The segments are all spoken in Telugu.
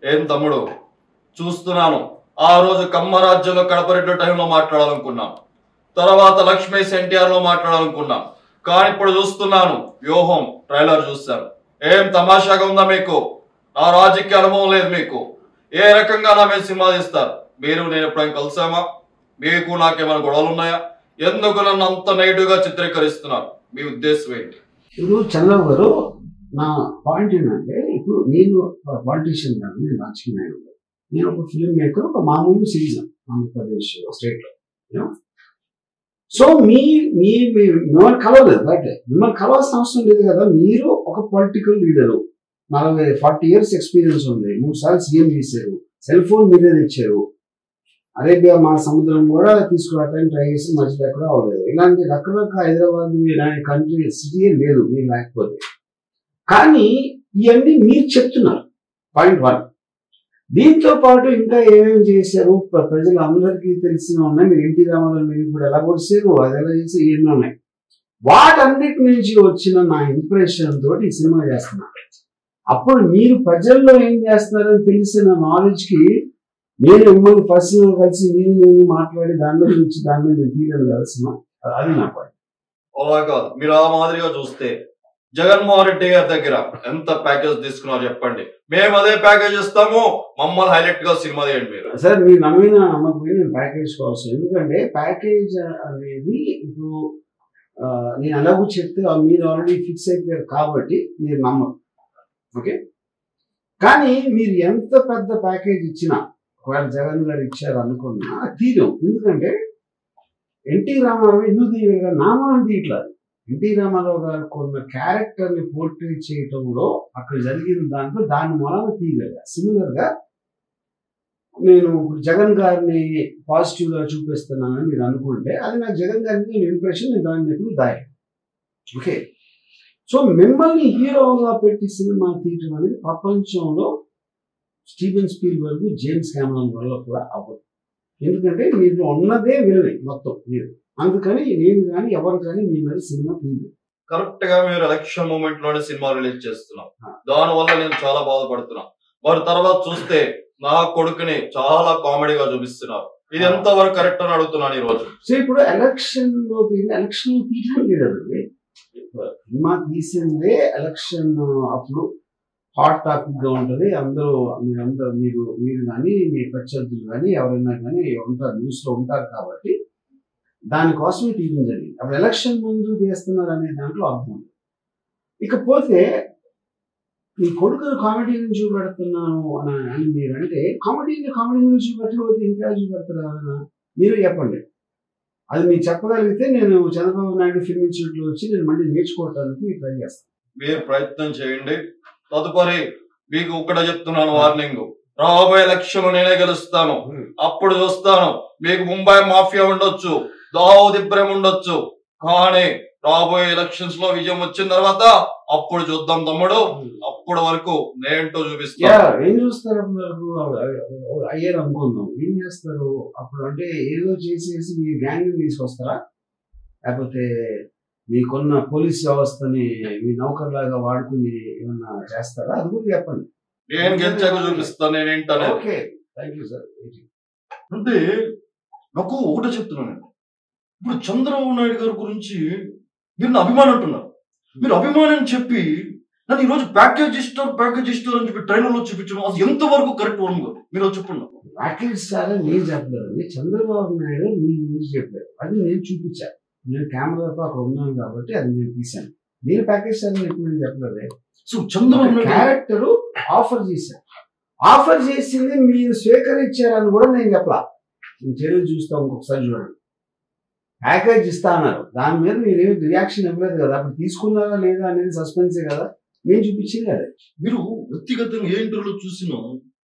ఏం తమ్ముడు చూస్తున్నాను ఆ రోజు కమ్మరాజ్యంలో కడపరెడ్డి టైంలో మాట్లాడాలనుకున్నాం తర్వాత లక్ష్మీస్ ఎన్టీఆర్ లో మాట్లాడాలనుకున్నాం కానీ ఇప్పుడు చూస్తున్నాను వ్యూహం ట్రైలర్ చూస్తాను ఏం తమాషాగా ఉందా మీకు నా రాజకీయ అనుభవం లేదు మీకు ఏ రకంగా నా మీద సినిమా తీస్తారు మీరు నేను ఎప్పుడైనా కలిసామా మీకు నాకేమైనా గొడవలు ఉన్నాయా ఎందుకు నన్ను అంత నెగిటివ్ గా చిత్రీకరిస్తున్నారు మీ ఉద్దేశం ఏంటి ఇప్పుడు చంద్రబాబు గారు నా పాయింట్ ఏంటంటే ఇప్పుడు నేను పాలిటీషియన్ కాదు నేను రాజకీయ నాయకుడు నేను ఒక ఫిల్మ్ మేకర్ ఒక మామూలు సిటిజన్ ఆంధ్రప్రదేశ్ స్టేట్ లో సో మీ మీ మీ- మిమ్మల్ని కలవలేదు బట్ మిమ్మల్ని కలవాల్సిన అవసరం లేదు కదా మీరు ఒక పొలిటికల్ లీడరు నలభై ఫార్టీ ఇయర్స్ ఎక్స్పీరియన్స్ ఉంది మూడు సార్లు సీఎం చేశారు సెల్ ఫోన్ మీరే తెచ్చారు అరేబియా మా సముద్రం కూడా తీసుకురావడానికి ట్రై చేసి మధ్యలో ఎక్కడ అవ్వలేదు ఇలాంటి రకరకాల హైదరాబాద్ ఇలాంటి కంట్రీ సిటీ లేదు మీరు లేకపోతే కానీ ఇవన్నీ మీరు చెప్తున్నారు పాయింట్ వన్ దీంతో పాటు ఇంకా ఏమేమి చేశారు ప్ర- ప్రజలందరికీ తెలిసిన ఉన్నాయి మీరు ఎన్టీ రామారావు మీరు ఇప్పుడు ఎలా పొడిచారు అది ఎలా చేసి ఇవన్నీ ఉన్నాయి వాటన్నిటి నుంచి వచ్చిన నా ఇంప్రెషన్ తోటి ఈ సినిమా చేస్తున్నా అప్పుడు మీరు ప్రజల్లో ఏం చేస్తున్నారని తెలిసిన నాలెడ్జ్ కి నేను మిమ్మల్ని పర్సనల్ కలిసి నేను నేను మాట్లాడి దాని గురించి దాని మీద తీయలేదు కదా సినిమా అది నా పాయింట్ అలా కాదు మీరు ఆ మాదిరిగా చూస్తే జగన్మోహన్ రెడ్డి గారి దగ్గర ఎంత ప్యాకేజ్ తీసుకున్నారో చెప్పండి మేము అదే ప్యాకేజ్ ఇస్తాము మమ్మల్ని హైలైట్ గా సినిమా తీయండి మీరు సార్ మీరు నమ్మిన నమ్మకపోయిన నేను ప్యాకేజ్ కోసం ఎందుకంటే ప్యాకేజ్ అనేది ఇప్పుడు ఆ, నేను అలాగూ చెప్తే ఆ మీరు ఆల్రెడీ ఫిక్స్ అయిపోయారు కాబట్టి మీరు నమ్మరు ఓకే కానీ మీరు ఎంత పెద్ద ప్యాకేజ్ ఇచ్చినా ఒకవేళ జగన్ గారు ఇచ్చారు అనుకున్నా తీరం ఎందుకంటే ఎన్టీ రామారావు ఎందుకు తీయగలిగా నామాన్ని తీయట్లేదు ఎన్టీ రామారావు గారు కొన్న క్యారెక్టర్ ని పోర్ట్రేట్ చేయటంలో అక్కడ జరిగిన దాంట్లో దాని మూలాన తీయగలిగా సిమిలర్ గా నేను ఇప్పుడు జగన్ గారిని పాజిటివ్ గా చూపిస్తున్నానని మీరు అనుకుంటే అది నాకు జగన్ గారికి ఇంప్రెషన్ నేను దాన్ని చెప్పి దాయి ఓకే సో మిమ్మల్ని హీరోగా పెట్టి సినిమా తీయటం అనేది ప్రపంచంలో స్టీవెన్ స్పీల్ వరకు జేమ్స్ క్యామరాన్ వల్ల కూడా అవ్వదు ఎందుకంటే మీరు ఉన్నదే వినలే మొత్తం మీరు అందుకని నేను కానీ ఎవరు కానీ మీ మీద సినిమా తీయలేదు కరెక్ట్ గా మీరు ఎలక్షన్ మూమెంట్ లోనే సినిమా రిలీజ్ చేస్తున్నాం ఆ. దాని వల్ల నేను చాలా బాధపడుతున్నా మరి తర్వాత చూస్తే నా కొడుకుని చాలా కామెడీగా చూపిస్తున్నారు ఇది ఎంత వరకు కరెక్ట్ అని అడుగుతున్నాను ఈ రోజు సో ఇప్పుడు ఎలక్షన్ లో ఎలక్షన్ తీయడం లేదు అది సినిమా తీసిందే ఎలక్షన్ అప్పుడు హాట్ టాపిక్ గా ఉంటది అందరూ మీరందరూ మీరు మీరు కానీ మీ ప్రత్యర్థులు కానీ ఎవరైనా కానీ ఉంటారు న్యూస్ లో ఉంటారు కాబట్టి దానికోసమే తీయడం జరిగింది అప్పుడు ఎలక్షన్ ముందు తీస్తున్నారు అనే దాంట్లో అర్థం ఉంది. ఇకపోతే మీ కొడుకును కామెడీ నుంచి చూపెడుతున్నాను అని అని మీరు అంటే కామెడీని కామెడీ నుంచి చూపెట్టకపోతే ఇంకా చూపెడతారు ఎవరైనా మీరు చెప్పండి అది మీరు చెప్పగలిగితే నేను చంద్రబాబు నాయుడు ఫిల్మ్ ఇన్స్టిట్యూట్ లో వచ్చి నేను మళ్ళీ నేర్చుకోవడానికి ట్రై చేస్తాను మీరు ప్రయత్నం చేయండి తదుపరి మీకు ఇక్కడ చెప్తున్నాను వార్నింగ్ రాబోయే ఎలక్షన్ నేనే గెలుస్తాను అప్పుడు చూస్తాను మీకు ముంబై మాఫియా ఉండొచ్చు దావుద్ ఇబ్రహీం ఉండొచ్చు కానీ రాబోయే ఎలక్షన్స్ లో విజయం వచ్చిన తర్వాత అప్పుడు చూద్దాం తమ్ముడు అప్పుడు వరకు నేంటో యా చూపిస్తాను ఏం చూస్తారు అప్పుడు అయ్యారు అనుకుందాం ఏం చేస్తారు అప్పుడు అంటే ఏదో చేసేసి మీ గ్యాంగ్ తీసుకొస్తారా లేకపోతే మీకున్న పోలీస్ వ్యవస్థని మీ నౌకర్లాగా వాడుకుని ఏమన్నా చేస్తారా అది కూడా చెప్పండి నేను గెలిచాక చూపిస్తాను నేనేంటనేది ఓకే థ్యాంక్ యూ సార్ అంటే నాకు ఒకటే చెప్తున్నానండి ఇప్పుడు చంద్రబాబు నాయుడు గారి గురించి మీరు నా అభిమానం అంటున్నారు మీరు అభిమానం అని చెప్పి నన్ను ఈ రోజు ప్యాకేజ్ ఇస్తారు ప్యాకేజ్ ఇస్తారు అని చెప్పి ట్రైలర్ లో చూపించడం అది ఎంతవరకు కరెక్ట్ వరం గారు మీరు అది చెప్పండి రాకేష్ సార్ అని నేను చెప్పలేదు చంద్రబాబు నాయుడు మీ గురించి చెప్పారు అది నేను చూపించాను నేను కెమెరాతో అక్కడ ఉన్నాను కాబట్టి అది నేను తీశాను నేను ప్యాకేజ్ సార్ అని ఎప్పుడు నేను చెప్పలేదు so Chandrababu Naidu character offer చేశారు ఆఫర్ చేసింది మీరు స్వీకరించారని కూడా నేను చెప్పలా నేను చర్యలు చూస్తా ఇంకొకసారి చూడండి ప్యాకేజ్ ఇస్తా అన్నారు దాని మీద మీరు రియాక్షన్ ఇవ్వలేదు కదా అప్పుడు తీసుకున్నారా లేదా అనేది సస్పెన్సే కదా నేను చూపించింది అదే మీరు వ్యక్తిగతంగా ఏ ఇంటర్వ్యూలో చూసినా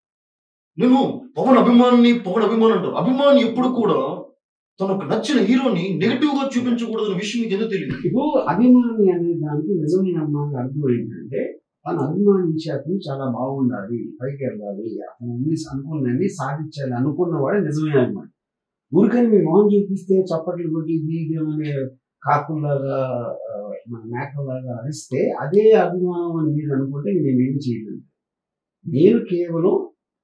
నేను పవన్ అభిమాని పవన్ అభిమాని అంటారు అభిమాని ఎప్పుడు కూడా తనకు నచ్చిన హీరోని నెగిటివ్ గా చూపించకూడదన్న విషయం మీకు ఎందుకు తెలియదు ఇప్పుడు అభిమాని అనే దానికి నిజమైన అమ్మాయి అర్థం ఏంటంటే తను అభిమానించే అతను చాలా బాగుండాలి పైకి వెళ్ళాలి అతను అన్ని అనుకున్నన్ని సాధించాలి అనుకున్నవాడే నిజమైన అభిమాని ఊరికని మీ మొహం చూపిస్తే చప్పట్లు కొట్టి బీగం అనే కాకుల్లాగా ఆ, మన మేకలాగా అరిస్తే అదే అభిమానం అని మీరు అనుకుంటే నేనేం చేయలేదు నేను కేవలం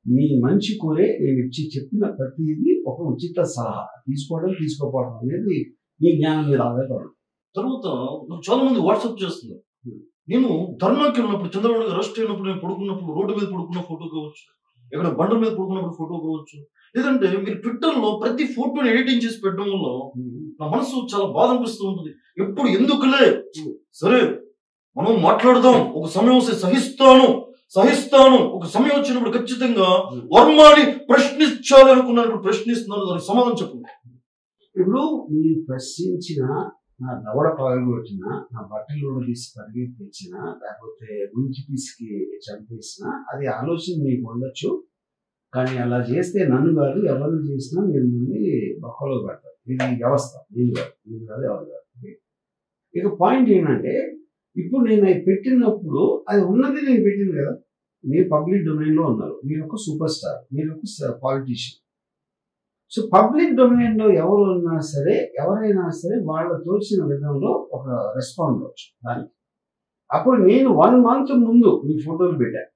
మీ మంచి కోరే నేను ఇచ్చి చెప్పిన ప్రతిదీ ఒక ఉచిత సలహా తీసుకోవడం తీసుకోపోవడం అనేది మీ జ్ఞానం మీద ఆధారపడదు తర్వాత నాకు చాలా మంది వాట్సాప్ చేస్తున్నారు నేను ధర్నాకి వెళ్ళినప్పుడు చంద్రబాబు నాయుడు అరెస్ట్ అయినప్పుడు నేను పడుకున్నప్పుడు రోడ్డు మీద పడుకున్న ఫోటో కావచ్చు ఎక్కడ బండల మీద పడుకున్నప్పుడు ఫోటో కావచ్చు లేదంటే మీరు ట్విట్టర్ లో ప్రతి ఫోటోని ఎడిటింగ్ చేసి పెట్టడం వల్ల నా మనసు చాలా బాధ అనిపిస్తూ ఉంటుంది ఎప్పుడు ఎందుకులే సరే మనం మాట్లాడదాం ఒక సమయం వస్తే సహిస్తాను సహిస్తాను ఒక సమయం వచ్చినప్పుడు ఖచ్చితంగా వర్మాని ప్రశ్నించాలి అనుకున్నాను ప్రశ్నిస్తున్నాను దానికి సమాధానం చెప్పండి ఇప్పుడు మీరు ప్రశ్నించిన నా దవడ పగలగొట్టిన నా బట్టలు తీసి పరిగెత్తించిన లేకపోతే గుంచి పిసికి చంపేసిన అది ఆలోచన మీకు ఉండొచ్చు కానీ అలా చేస్తే నన్ను కాదు ఎవరిని చేసినా మీరు నుండి బొక్కలో పెడతారు ఇది వ్యవస్థ నేను కాదు నేను కాదు ఎవరు కాదు ఇక పాయింట్ ఏంటంటే ఇప్పుడు నేను అది పెట్టినప్పుడు అది ఉన్నది నేను పెట్టింది కదా మీరు పబ్లిక్ డొమైన్లో ఉన్నారు మీరు ఒక సూపర్ స్టార్ మీరు ఒక పాలిటీషియన్ సో పబ్లిక్ డొమైన్ లో ఎవరు ఉన్నా సరే ఎవరైనా సరే వాళ్ళ తోచిన విధంలో ఒక రెస్పాండ్ అవ్వచ్చు దానికి అప్పుడు నేను వన్ మంత్ ముందు మీ ఫోటోలు పెట్టాను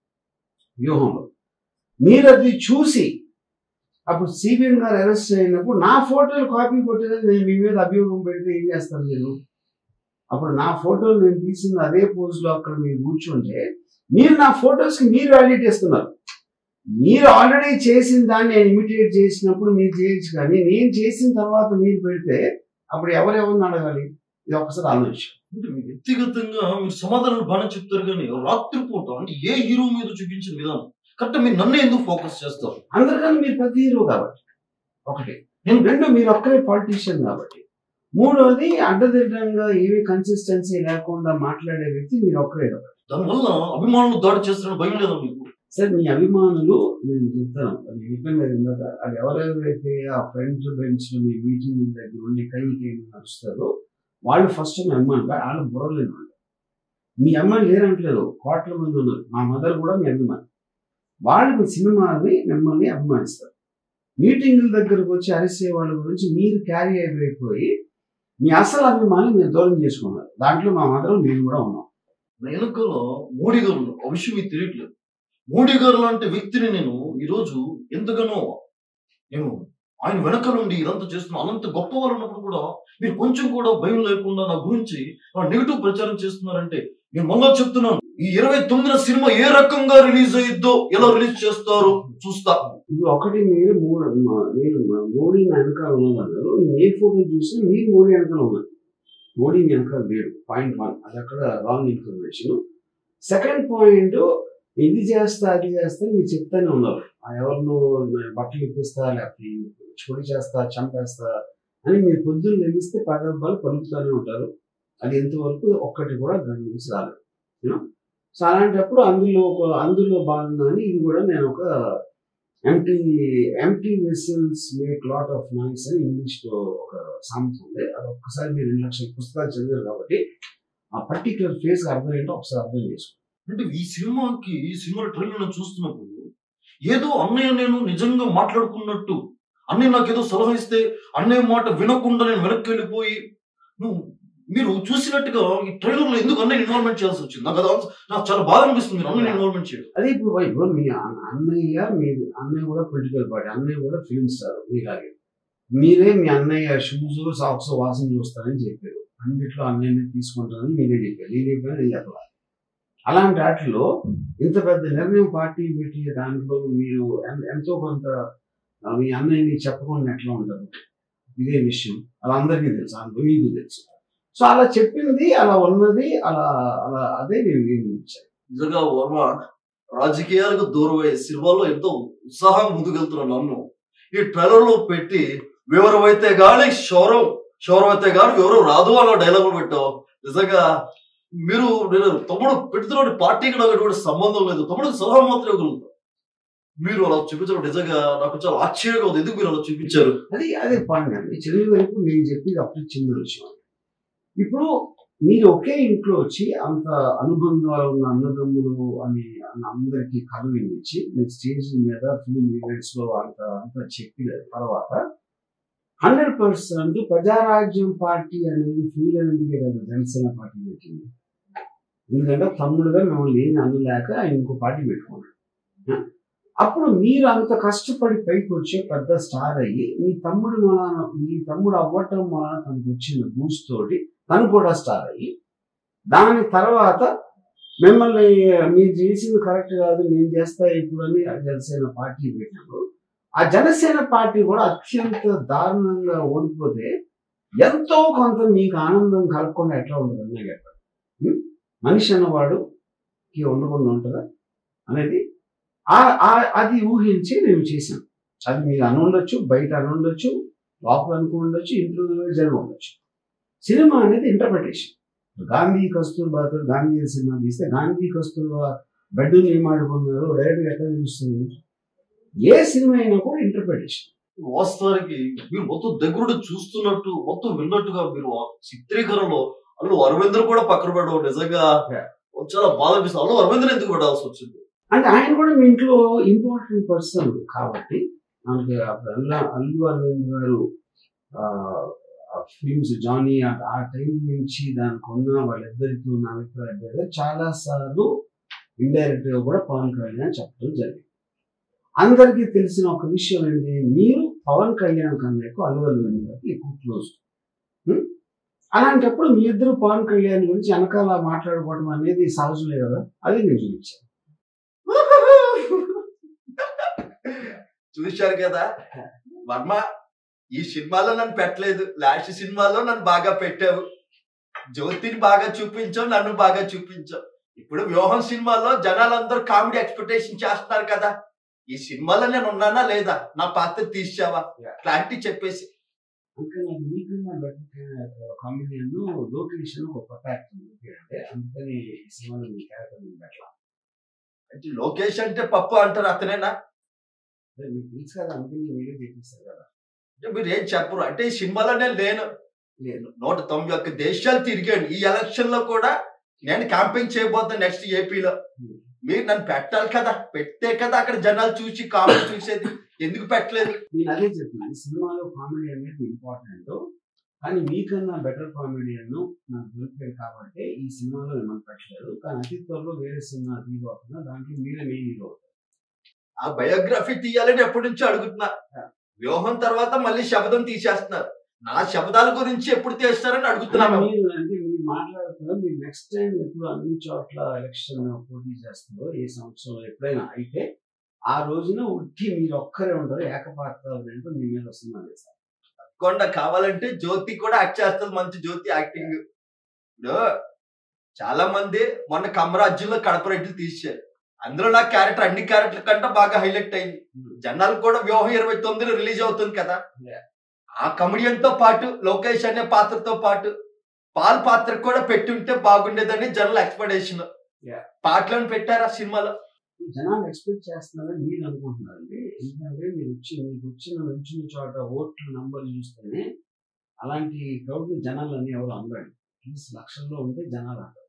వ్యూహంలో మీరు అది చూసి అప్పుడు సిబిఎం గారు అరెస్ట్ అయినప్పుడు నా ఫోటోలు కాపీ కొట్టేది నేను మీ మీద అభియోగం పెడితే ఏం చేస్తాను మీరు అప్పుడు నా ఫోటోలు నేను తీసిన అదే పోజ్ లో అక్కడ మీరు కూర్చుంటే మీరు నా ఫోటోస్ కి మీరు వాల్యూట్ ఇస్తున్నారు మీరు ఆల్రెడీ చేసిన దాన్ని నేను ఇమిటేట్ చేసినప్పుడు మీరు చేయొచ్చు కానీ నేను చేసిన తర్వాత మీరు పెడితే అప్పుడు ఎవరెవరిని అడగాలి ఇది ఒకసారి ఆలోచించు అంటే మీ వ్యక్తిగతంగా మీరు సమాధానాలు బాగానే చెప్తారు కానీ రాత్రిపూట అంటే ఏ హీరో మీద చూపించిన విధానం కరెక్ట్ మీరు నన్నే ఎందుకు ఫోకస్ చేస్తారు అందరికన్నా మీరు ప్రతి హీరో కాబట్టి ఒకటి నేను రెండు మీరు ఒక్కరే పాలిటీషియన్ కాబట్టి మూడవది అడ్డదిడ్డంగా ఏవి కన్సిస్టెన్సీ లేకుండా మాట్లాడే వ్యక్తి మీరు ఒక్కరే కాబట్టి దానివల్ల అభిమానులు దాడి చేస్తారని భయం లేదా మీకు సార్ మీ అభిమానులు నేను చెప్తాను అది చెప్పాను కదా ఇందాక అది ఎవరెవరైతే ఆ ఫ్రెండ్స్ బెంచ్ మీ మీటింగ్ దగ్గర ఉండి కైకి ఏమి నడుస్తారో వాళ్ళు ఫస్ట్ మీ అమ్మాయి వాళ్ళు బుర్రలేని వాళ్ళు మీ అమ్మాయి లేరంటలేదు కోట్ల మంది ఉన్నారు మా మదర్ కూడా మీ అభిమాని వాళ్ళు మీ సినిమాని మిమ్మల్ని అభిమానిస్తారు మీటింగుల దగ్గరకు వచ్చి అరిసే వాళ్ళ గురించి మీరు క్యారీ అయిపోయి మీ అసలు అభిమాని మీరు దూరం చేసుకున్నారు దాంట్లో మా మదర్ నేను కూడా ఉన్నాం వెనుకల మోడీ గారు ఉన్నారు. ఆ విషయం మీకు తెలియట్లేదు మోడీ గారు లాంటి వ్యక్తిని నేను ఈరోజు ఎంతగానో నేను ఆయన వెనక నుండి ఇదంతా చేస్తున్నా అనంత గొప్ప వాళ్ళు ఉన్నప్పుడు కూడా మీరు కొంచెం కూడా భయం లేకుండా నా గురించి నెగిటివ్ ప్రచారం చేస్తున్నారంటే నేను మళ్ళా చెప్తున్నాను ఈ ఇరవై తొమ్మిదిన సినిమా ఏ రకంగా రిలీజ్ అయ్యిద్దో ఎలా రిలీజ్ చేస్తారు చూస్తా ఇప్పుడు ఒకటి మీరు మూడు మా- మీరు మా- మోడీ నా వెనకాల ఉన్నదన్నారు నేను ఏ ఫోటో చూసినా మీరు మోడీ వెనకాల ఉన్నారు మోడీ మీ వెనకాల లేడు పాయింట్ వన్ అది అక్కడ రాంగ్ ఇన్ఫర్మేషన్ సెకండ్ పాయింట్ ఇది చేస్తా అది చేస్తా మీరు చెప్తానే ఉన్నారు ఆ ఎవరినో బట్టలు ఇప్పిస్తా లేకపోతే చొడి చేస్తా చంపేస్తా అని మీరు పొద్దున్న లెగిస్తే పదబ్బాలు పలుకుతూనే ఉంటారు అది ఎంతవరకు ఒక్కటి కూడా దాని నుంచి రాలేదు యూనో సో అలాంటప్పుడు అందులో ఒక అందులో భాగంగానే ఇది కూడా నేను ఒక empty empty vessels make lot of noise అని ఇంగ్లీష్ లో ఒక సామెత ఉంది అది ఒక్కసారి మీరు రెండు లక్షల పుస్తకాలు చదివారు కాబట్టి ఆ పర్టికులర్ ఫేస్ అర్థం ఏంటో ఒకసారి అర్థం చేసుకోండి అంటే ఈ సినిమాకి ఈ సినిమా ట్రైలర్ నేను చూస్తున్నప్పుడు ఏదో అన్నయ్య నేను నిజంగా మాట్లాడుకున్నట్టు అన్నయ్య నాకు ఏదో సలహా ఇస్తే అన్నయ్య మాట వినకుండా నేను వెనక్కి వెళ్ళిపోయి నువ్వు మీరు చూసినట్టుగా ఈ ట్రైలర్ లో ఎందుకు అన్నయ్య ఇన్వాల్వ్మెంట్ చేయాల్సి వచ్చింది నాకు అది నాకు చాలా బాధ అనిపిస్తుంది మీరు అన్నయ్య ఇన్వాల్వ్మెంట్ చేయడం అదే ఇప్పుడు వై- ఇప్పుడు మీ అన్న- అన్నయ్య మీ అన్నయ్య కూడా పొలిటికల్ పార్టీ అన్నయ్య కూడా ఫిల్మ్ స్టార్ మీలాగే మీరే మీ అన్నయ్య షూస్ సాక్స్ వాసన చూస్తారని చెప్పారు అన్నిట్లో అన్నయ్యని తీసుకుంటారని మీరే చెప్పారు నేను చెప్పాను నేను చెప్పాలి అలాంటి వాటిలో ఇంత పెద్ద నిర్ణయం పార్టీ పెట్టి దాంట్లో మీరు ఎన్- ఎంతో కొంత ఆ, మీ అన్నయ్యని చెప్పకుండా ఎట్లా ఉంటారు ఇదే విషయం అలా అందరికీ తెలుసు అందులో మీకు తెలుసు సో అలా చెప్పింది అలా ఉన్నది అలా అలా అదే నేను నేను ఇచ్చాను నిజంగా వర్మ రాజకీయాలకు దూరం అయ్యే సినిమాల్లో ఎంతో ఉత్సాహం ముందుకెళ్తున్నాను నన్ను ఈ ట్రైలర్ లో పెట్టి వివరమైతే గాని శౌరం శౌరం అయితే గాని వివరం రాదు అన్న డైలాగ్ పెట్టావు నిజంగా మీరు నేను తమ్ముడు పెడుతున్న పార్టీకి నాకు ఎటువంటి సంబంధం లేదు తమ్ముడు సలహా మాత్రమే ఇవ్వగలుగుతా మీరు అలా చూపించడం నిజంగా నాకు చాలా ఆశ్చర్యంగా ఉంది ఎందుకు మీరు అలా చూపించారు అది అదే పాయింట్ అండి చదివే వైపు నేను చెప్పేది అప్పుడు చిన్న విషయం ఇప్పుడు మీరు ఒకే ఇంట్లో వచ్చి అంత అనుబంధాలు ఉన్న అన్నదమ్ములు అని అన్న అందరికీ కథ వినిపించి మీరు స్టేజ్ మీద ఫిలిం ఈవెంట్స్ లో అంత అంత చెప్పిన తర్వాత హండ్రెడ్ పర్సెంట్ ప్రజారాజ్యం పార్టీ అనేది ఫీల్ అనేది కదా జనసేన పార్టీ పెట్టింది ఎందుకంటే తమ్ముడుగా మిమ్మల్ని ఏమి అనలేక ఆయన ఇంకో పార్టీ పెట్టుకున్నాడు అప్పుడు మీరు అంత కష్టపడి పైకి వచ్చి పెద్ద స్టార్ అయ్యి మీ తమ్ముడు వలన మీ తమ్ముడు అవ్వటం వలన తనకు వచ్చిన బూస్ట్ తోటి తను కూడా స్టార్ అయ్యి దాని తర్వాత మిమ్మల్ని మీరు చేసింది కరెక్ట్ కాదు నేను చేస్తా ఇప్పుడు అని ఆ జనసేన పార్టీ పెట్టినప్పుడు ఆ జనసేన పార్టీ కూడా అత్యంత దారుణంగా ఓడిపోతే ఎంతో కొంత మీకు ఆనందం కలగకుండా ఎట్లా ఉండదు అనే చెప్పండి ఉం? మనిషి అన్నవాడుకి ఉండకుండా ఉంటుందా అనేది ఆ- ఆ- అది ఊహించి నేను చేశాను అది మీరు అని ఉండొచ్చు బయట అని ఉండొచ్చు లోపల అనుకో ఉండొచ్చు ఇంట్లో జరిగి ఉండొచ్చు సినిమా అనేది ఇంటర్ప్రిటేషన్ గాంధీ కస్తూర్బాతో గాంధీ సినిమా తీస్తే గాంధీ కస్తూర్బా బెడ్ని ఏమాడుకున్నారు డైరెక్ట్గా ఎట్లా తెలుస్తుంది ఏ సినిమా అయినా కూడా ఇంటర్ప్రిటేషన్ వాస్తవానికి మీరు మొత్తం దగ్గరుండి చూస్తున్నట్టు మొత్తం విన్నట్టుగా మీరు ఆ చిత్రీకరణలో అల్లు అరవింద్ కూడా పక్కన పెట్టడం నిజంగా Yeah. చాలా బాధ అనిపిస్తుంది అల్లు అరవింద్ ఎందుకు పెట్టాల్సి వచ్చింది అంటే ఆయన కూడా మీ ఇంట్లో ఇంపార్టెంట్ పర్సన్ కాబట్టి మనకి అప్పుడు అల్లు అల్లు అరవింద్ గారు ఫిల్మ్స్ జానీ ఆ- ఆ టైం నుంచి దానికి ఉన్న వాళ్ళిద్దరికి ఉన్న అభిప్రాయం మీద చాలా సార్లు ఇండైరెక్ట్ గా కూడా పవన్ కళ్యాణ్ చెప్పడం జరిగింది అందరికీ తెలిసిన ఒక విషయం ఏంటి మీరు పవన్ కళ్యాణ్ కన్నా ఎక్కువ అల్లు అరవింద్ గారికి ఎక్కువ క్లోజ్ అలాంటప్పుడు మీ ఇద్దరు పవన్ కళ్యాణ్ గురించి వెనకాల మాట్లాడుకోవడం అనేది సహజమే కదా అది నేను చూపించాను చూశారు కదా వర్మ ఈ సినిమాలో నన్ను పెట్టలేదు లాస్ట్ సినిమాలో నన్ను బాగా పెట్టావు జ్యోతిని బాగా చూపించావు నన్ను బాగా చూపించావు ఇప్పుడు వ్యూహం సినిమాలో జనాలందరూ కామెడీ ఎక్స్పెక్టేషన్ చేస్తున్నారు కదా ఈ సినిమాలో నేను ఉన్నానా లేదా నా పాత్ర తీసావా క్లారిటీ చెప్పేసి ఇంకా నాకు మీకన్నా బెటర్ కామెడియన్ లోకేష్ అని ఒక కొత్త యాక్టర్ అంటే అందుకని ఈ సినిమాలో మీ క్యారెక్టర్ నేను పెట్టలా అంటే లోకేష్ అంటే పప్పు అంటారు అతనేనా అదే మీకు తెలుసు కదా అందుకని నేను వీడియో చేపిస్తారు కదా అంటే మీరు ఏం చెప్పరు అంటే ఈ సినిమాలో నేను లేను లేదు నూట తొంభై ఒక్క దేశాలు తిరిగాను ఈ ఎలక్షన్ లో కూడా నేను క్యాంపెయిన్ చేయబోతాను నెక్స్ట్ ఏపీలో మీరు నన్ను పెట్టాలి కదా పెట్టే కదా అక్కడ జనాలు చూసి కామెంట్ చూసేది ఎందుకు పెట్టలేదు నేను అదే చెప్తున్నాను ఈ సినిమాలో కామెడీ అనేది ఇంపార్టెంట్ కానీ మీకన్నా బెటర్ కామెడియన్ నాకు దొరికాడు కాబట్టి ఈ సినిమాలో మిమ్మల్ని పెట్టలేదు కానీ అతి త్వరలో వేరే సినిమా తీయబోతున్నా దాంట్లో మీరే మెయిన్ హీరో ఆ బయోగ్రఫీ తీయాలని ఎప్పటి నుంచో అడుగుతున్నా వ్యూహం తర్వాత మళ్ళీ శబ్దం తీసేస్తున్నారు నా శబ్దాల గురించి ఎప్పుడు తీస్తారని అడుగుతున్నాను మీరు అంటే మీరు మాట్లాడుతున్నారు మీరు నెక్స్ట్ టైం ఎప్పుడు అన్ని చోట్ల ఎలక్షన్ పోటీ చేస్తుందో ఏ సంవత్సరం ఎప్పుడైనా అయితే ఆ రోజున ఉట్టి మీరు ఒక్కరే ఉంటారు ఏకపాత్ర ఏంటో మీ మీద వస్తున్నారు సార్ కొండ కావాలంటే జ్యోతి కూడా యాక్ట్ చేస్తుంది మంచి జ్యోతి యాక్టింగ్ ఇప్పుడు చాలా మంది మొన్న కమరాజ్యంలో కడప రెడ్డి తీశారు అందులో నా క్యారెక్టర్ అన్ని క్యారెక్టర్ కంటే బాగా హైలైట్ అయింది జనాలు కూడా వ్యూహం ఇరవై తొమ్మిదిలో రిలీజ్ అవుతుంది కదా Yeah. ఆ కమెడియన్ తో పాటు లోకేష్ అనే పాత్రతో పాటు పాల్ పాత్ర కూడా పెట్టుంటే బాగుండేదని జనరల్ ఎక్స్పెక్టేషన్ Yeah. పాటలను పెట్టారు ఆ సినిమాలో జనాలు ఎక్స్పెక్ట్ చేస్తున్నారని మీరు అనుకుంటున్నారండి ఎందుకంటే మీరు వచ్చి మీకు వచ్చిన వచ్చిన చోట ఓట్ల నంబర్ చూస్తేనే అలాంటి క్రౌడ్ జనాలు అన్ని ఎవరు అందరండి అట్లీస్ట్ లక్షల్లో ఉంటే జనాలు అంటారు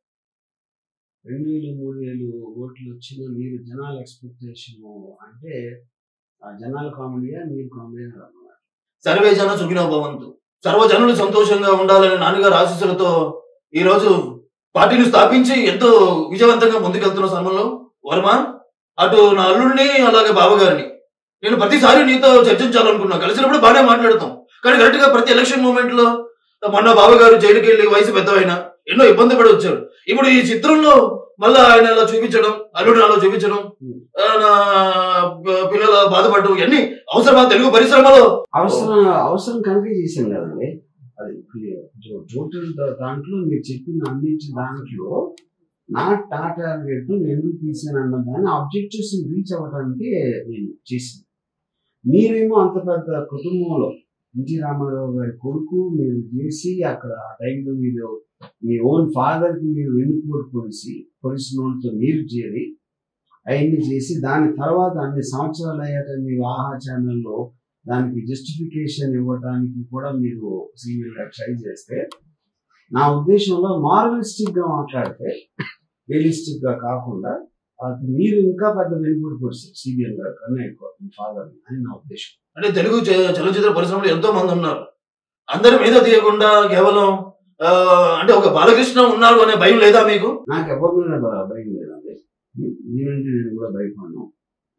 రెండు వేలు మూడు వేలు ఓట్లు వచ్చిన మీరు జనాల ఎక్స్పెక్టేషన్ అంటే ఆ జనాల కామెడీయా మీరు కామెడీ అన్నమాట సర్వే జన సుఖినో భవంతు సర్వజనులు సంతోషంగా ఉండాలని నాన్నగారు ఆశీస్సులతో ఈ రోజు పార్టీని స్థాపించి ఎంతో విజయవంతంగా ముందుకెళ్తున్న సమయంలో వర్మ అటు నా అల్లుడిని అలాగే బావగారిని నేను ప్రతిసారి నీతో చర్చించాలనుకున్నా కలిసినప్పుడు బాగానే మాట్లాడతాం కానీ కరెక్ట్ గా ప్రతి ఎలక్షన్ మూమెంట్ లో మొన్న బావగారు జైలుకి వెళ్ళి వయసు పెద్దవైన ఎన్నో ఇబ్బంది పడి వచ్చారు ఇప్పుడు ఈ చిత్రంలో మళ్ళా ఆయన అలా చూపించడం అల్లుడిని అలా చూపించడం ఆ, నా పిల్లల బాధపడడం ఇవన్నీ అవసరమా తెలుగు పరిశ్రమలో అవసరం అవసరం కనుక చేశాను కదండి అది టోటల్ దాంట్లో మీరు చెప్పిన అన్నింటి దాంట్లో నా నా టార్గెట్ నేను ఎందుకు తీసాను అన్న దాన్ని ఆబ్జెక్టివ్స్ రీచ్ అవ్వడానికి నేను చేసింది మీరేమో అంత పెద్ద కుటుంబంలో ఎన్టీ రామారావు గారి కొడుకు మీరు చేసి అక్కడ ఆ టైంలో మీరు మీ ఓన్ ఫాదర్ కి మీరు వెన్నుపోటు పొడిసి పొడిసిన వాళ్ళతో మీరు చేరి అవన్నీ చేసి దాని తర్వాత అన్ని సంవత్సరాలు అయ్యాక మీరు ఆహా ఛానల్లో దానికి జస్టిఫికేషన్ ఇవ్వడానికి కూడా మీరు సీరియల్గా ట్రై చేస్తే నా ఉద్దేశంలో మార్వలిస్టిక్ గా మాట్లాడితే రియలిస్టిక్ గా కాకుండా అది మీరు ఇంకా పెద్ద వెనుకబడి పొడిచారు సీరియల్ గా కన్నా ఎక్కువ మీ ఫాదర్ అని నా ఉద్దేశం అంటే తెలుగు చ- చలనచిత్ర పరిశ్రమలో ఎంతో మంది ఉన్నారు అందరి మీద తీయకుండా కేవలం ఆ, అంటే ఒక బాలకృష్ణ ఉన్నారు అనే భయం లేదా మీకు నాకు ఎవరి మీద భ- భయం లేదండి నేనంటే నేను కూడా భయపడను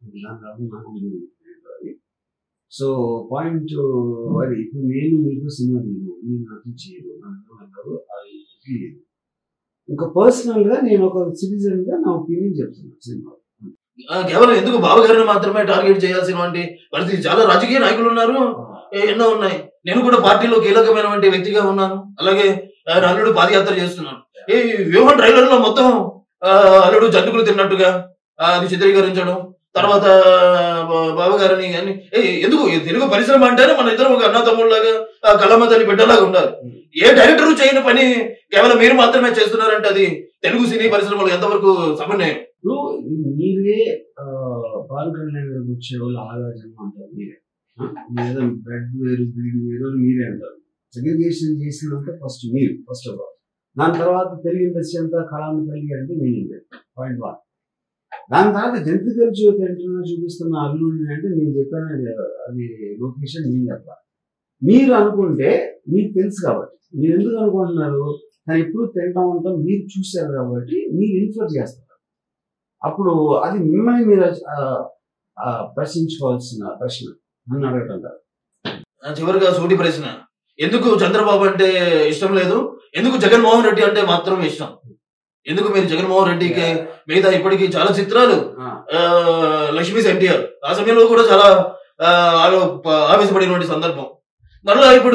దాని తర్వాత నాకు తెలియదు ఏంటో అది సో పాయింట్ అది ఇప్పుడు నేను మీకు సినిమా తీయను మీరు నాకు చేయరు నాకు అంటారు అది తెలియదు ఇంకా పర్సనల్ గా నేను ఒక సిటిజన్ గా నా ఒపీనియన్ చెప్తున్నాను సినిమా ఆ, కేవలం ఎందుకు బావగారిని మాత్రమే టార్గెట్ చేయాల్సినటువంటి పరిస్థితి చాలా రాజకీయ నాయకులు ఉన్నారు ఏ- ఎన్నో ఉన్నాయి నేను కూడా పార్టీలో కీలకమైనటువంటి వ్యక్తిగా ఉన్నాను అలాగే ఆయన అల్లుడు పాదయాత్ర చేస్తున్నాను ఈ వ్యూహం ట్రైలర్ లో మొత్తం ఆ, అల్లుడు జంతుకులు తిన్నట్టుగా ఆ, అది చిత్రీకరించడం తర్వాత బా- బావగారిని అని ఏ, ఎందుకు ఈ తెలుగు పరిశ్రమ అంటేనే మన ఇద్దరు ఒక అన్న తమ్ముళ్ళలాగా ఆ, కళ్ళమ్మ తల్లి బిడ్డలాగా ఉండాలి ఏ డైరెక్టర్ చేయని పని కేవలం మీరు మాత్రమే చేస్తున్నారంటే అది తెలుగు సినీ పరిశ్రమలో ఎంతవరకు సమన్వయం ఇప్పుడు ఇది మీరే ఆ, పవన్ కళ్యాణ్ గారికి వచ్చే వాళ్ళు ఆలోచన అంటారు మీరే ఆ? మీరేదో బ్రెడ్ వేరు బ్రీడ్ వేరు అని మీరే అంటారు సెగ్రిగేషన్ చేసినంత ఫస్ట్ మీరు ఫస్ట్ ఆఫ్ ఆల్ దాని తర్వాత తెలుగు ఇండస్ట్రీ అంతా కళామ తల్లి అంటే మీనింగ్ పాయింట్ వన్ దాని తర్వాత జంతికల్ జ్యోతి అంటున్నా చూపిస్తున్న అల్లుడిని అంటే నేను చెప్పాను అది అది లొకేషన్ నేను చెప్పాలి మీరు అనుకుంటే మీకు తెలుసు కాబట్టి మీరు ఎందుకు అనుకుంటున్నారు కానీ ఎప్పుడు తింటా ఉంటాం మీరు చూశారు కాబట్టి మీరు ఇన్ఫర్ చేస్తారు అప్పుడు అది మిమ్మల్ని మీరు ఆ, ఆ, ప్రశ్నించుకోవాల్సిన ప్రశ్న నన్ను అడగటం కాదు ఆ, చివరిగా సూటి ప్రశ్న ఎందుకు చంద్రబాబు అంటే ఇష్టం లేదు ఎందుకు జగన్మోహన్ రెడ్డి అంటే మాత్రం ఇష్టం ఎందుకు మీరు జగన్మోహన్ రెడ్డికి మిగతా ఇప్పటికీ చాలా చిత్రాలు ఆ, ఆ, లక్ష్మీ ఎన్టీఆర్ ఆ సమయంలో కూడా చాలా ఆ, ఆలో- ప- ఆవేశపడినటువంటి సందర్భం మరలా ఇప్పుడు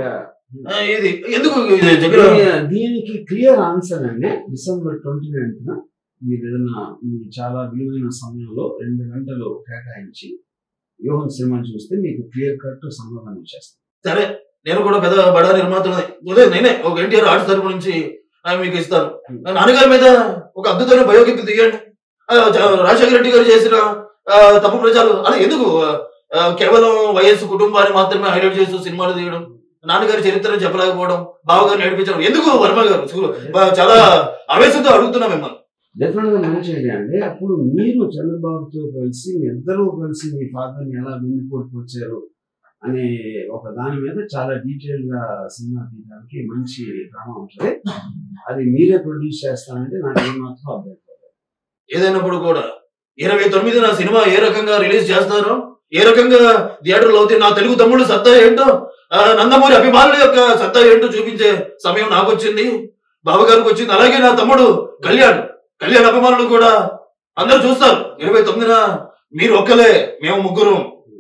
ఆ, ఇది ఎందుకు ఇది జగన్ దీని- దీనికి క్లియర్ ఆన్సర్ అండి డిసెంబర్ ట్వంటీ నైన్త్న మీరు ఏదైనా మీ చాలా విలువైన సమయంలో రెండు గంటలు కేటాయించి వ్యూహం సినిమా చూస్తే మీకు క్లియర్ కట్ సమాధానం వచ్చేస్తుంది సరే నేను కూడా పెద్ద బడా నిర్మాతలు ఉదయం నేనే ఒక ఎన్టీఆర్ ఆర్ట్స్ తరపు నుంచి ఆ, మీకు ఇస్తాను నా నాన్నగారి మీద ఒక అద్భుతమైన బయోపిక్ తీయండి ఆ, చ- రాజశేఖర రెడ్డి గారు చేసిన ఆ, తప్పు ప్రచారం అది ఎందుకు ఆ, కేవలం వయస్సు కుటుంబాన్ని మాత్రమే హైలైట్ చేస్తూ సినిమాలు తీయడం నాన్నగారి చరిత్రను చెప్పలేకపోవడం బావగారిని నడిపించడం ఎందుకు వర్మ గారు చూ- బా- చాలా ఆవేశంతో అడుగుతున్నా మిమ్మల్ని డెఫినెట్ గా మంచి ఐడియా అండి అప్పుడు మీరు చంద్రబాబుతో కలిసి మీ ఇద్దరూ కలిసి మీ ఫాదర్ ని ఎలా వెన్నుపోటుకొచ్చారు అనే ఒక దాని మీద చాలా డీటెయిల్ గా సినిమా తీయడానికి మంచి డ్రామా ఉంటుంది అది మీరే ప్రొడ్యూస్ చేస్తానంటే నాకు ఏమాత్రం అభ్యంతరం లేదు. ఏదైనప్పుడు కూడా ఇరవై తొమ్మిదిన సినిమా ఏ రకంగా రిలీజ్ చేస్తారో ఏ రకంగా థియేటర్లో అవుతే నా తెలుగు తమ్ముడు సత్తా ఏంటో ఆ, నందమూరి అభిమానుల యొక్క సత్తా ఏంటో చూపించే సమయం నాకు వచ్చింది బావగారికి వచ్చింది అలాగే నా తమ్ముడు కళ్యాణ్ కళ్యాణ్ అభిమానులు కూడా అందరూ చూస్తారు ఇరవై తొమ్మిదిన మీరు ఒక్కలే మేము ముగ్గురు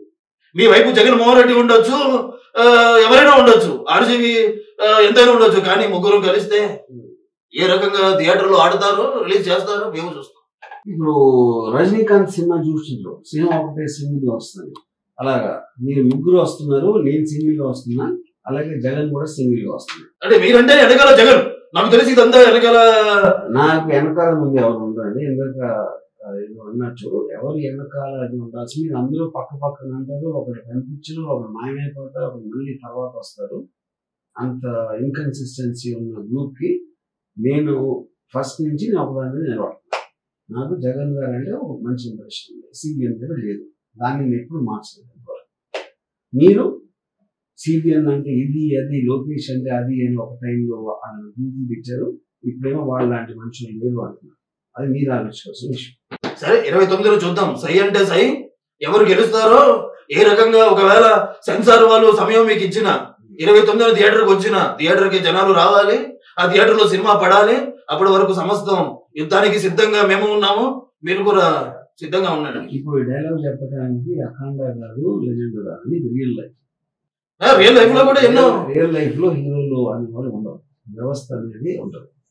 మీ వైపు జగన్మోహన్ రెడ్డి ఉండొచ్చు ఆ, ఎవరైనా ఉండొచ్చు ఆర్జీవి ఎంతైనా ఉండొచ్చు కానీ ముగ్గురు కలిస్తే ఏ రకంగా థియేటర్లో ఆడతారో రిలీజ్ చేస్తారో మేము చూస్తాం ఇప్పుడు రజనీకాంత్ సినిమా చూసిండ్రు సినిమా ఒకటే సింగిల్ గా వస్తుంది అలాగా మీరు ముగ్గురు వస్తున్నారు నేను సింగిల్ గా వస్తున్నా అలాగే జగన్ కూడా సింగిల్ గా వస్తున్నారు అంటే మీరంటే వెనకాల జగన్ నాకు తెలిసి ఇదంతా వెనకాల నాకు వెనకాల ముందు ఎవరు ఉండరండి ఎందుక ఏదో అన్నట్టు ఎవరు వెనకాల అది ఉండాల్సి మీరు అందరూ పక్క పక్కన అంటారు ఒకరు కనిపించరు ఒకరు మాయమైపోతారు ఒకరు మళ్ళీ తర్వాత వస్తారు అంత ఇన్కన్సిస్టెన్సీ ఉన్న గ్రూప్ కి నేను ఫస్ట్ నుంచి నేను ఒకదాని మీద నిలబడుతున్నాను నాకు జగన్ గారు అంటే ఒక మంచి ఇంప్రెషన్ ఉంది సిబిఎన్ మీద లేదు దాన్ని నేను ఎప్పుడు మార్చలేదు ఇంతవరకు. మీరు సిబిఎన్ అంటే ఇది అది లోకేష్ అంటే అది అని ఒక టైంలో వాళ్ళు గ్రూపులు ఇచ్చారు ఇప్పుడేమో వాళ్ళ లాంటి మనుషులు లేరు అంటున్నారు అది మీరు ఆలోచించాల్సిన విషయం సరే ఇరవై తొమ్మిదిలో చూద్దాం సై అంటే సై ఎవరు గెలుస్తారో ఏ రకంగా ఒకవేళ సెన్సార్ వాళ్ళు సమయం మీకు ఇచ్చిన ఇరవై తొమ్మిదిన థియేటర్కి వచ్చిన థియేటర్ కి జనాలు రావాలి ఆ థియేటర్ లో సినిమా పడాలి అప్పటి వరకు సమస్తం యుద్ధానికి సిద్ధంగా మేము ఉన్నాము మీరు కూడా సిద్ధంగా ఉండండి ఇప్పుడు డైలాగ్ చెప్పడానికి అఖండ కాదు లెజెండ్ కాదు ఇది రియల్ లైఫ్ రియల్ లైఫ్ లో కూడా ఎన్నో రియల్ లైఫ్ లో హీరోలు అనే వాళ్ళు ఉండవు వ్యవస్థ అనేది ఉండదు